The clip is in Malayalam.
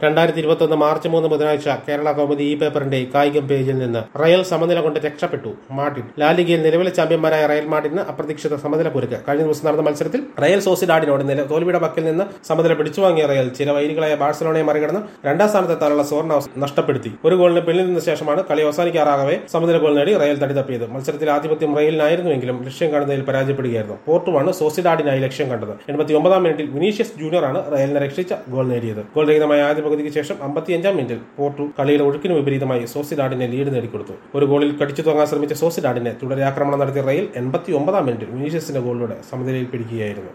രണ്ടായിരത്തി ഇരുപത്തൊന്ന് മാർച്ച് മൂന്ന് ബുധനാഴ്ച കേരള കൗമുദി ഈ പേപ്പറിന്റെ കായികം പേജിൽ നിന്ന് റയൽ സമനില കൊണ്ട് രക്ഷപ്പെട്ടു മാർട്ടിൻ ലാലിഗയിൽ നിലവിലെ ചാമ്പ്യന്മാരായ റയൽ മാർട്ടിന് അപ്രതീക്ഷിത സമനില കുരുക്ക് കഴിഞ്ഞ ദിവസം നടന്ന മത്സരത്തിൽ റയൽ സോസിഡാഡിനോട് നില തോൽവിയുടെ പക്കിൽ നിന്ന് സമനില പിടിച്ചുവാങ്ങിയ റയൽ ചില വൈരികളായ ബാഴ്സലോണയെ മറികടന്ന് രണ്ടാം സ്ഥാനത്തെത്താനുള്ള സുവർണ അവസരം നഷ്ടപ്പെടുത്തി ഒരു ഗോളിന് പിന്നിൽ നിന്ന ശേഷമാണ് കളി അവസാനിക്കാറാകവേ സമനില ഗോൾ നേടി റയൽ തടി തപ്പിയത് മത്സരത്തിൽ ആധിപത്യം റയലിനായിരുന്നുവെങ്കിലും ലക്ഷ്യം കാണുന്നതിൽ പരാജയപ്പെടുകയായിരുന്നു പോർട്ടുമാണ് സോസിഡാഡിനായി ലക്ഷ്യം കണ്ടത് എൺപത്തി ഒമ്പതാം മിനിറ്റിൽ വിനീഷ്യസ് ജൂനിയറാണ് റയലിനെ രക്ഷിച്ച ഗോൾ നേടിയത് ഗോൾ രഹിതമായ ആദ്യ പകുതിക്ക് ശേഷം അമ്പത്തിയഞ്ചാം മിനിറ്റിൽ പോർട്ടു കളിയുടെ ഒഴുക്കിന് വിപരീതമായി സോസിഡാഡിനെ ലീഡ് നേടിക്കൊടുത്തു ഒരു ഗോളിൽ കടിച്ചു തൂങ്ങാൻ ശ്രമിച്ച സോസിഡാഡിനെ തുടരെ ആക്രമണം നടത്തിയ റയൽ എൺപത്തി ഒമ്പതാം മിനിറ്റിൽ വിനീഷ്യസിന്റെ ഗോളിലൂടെ സമനിലയിൽ പിടിക്കുകയായിരുന്നു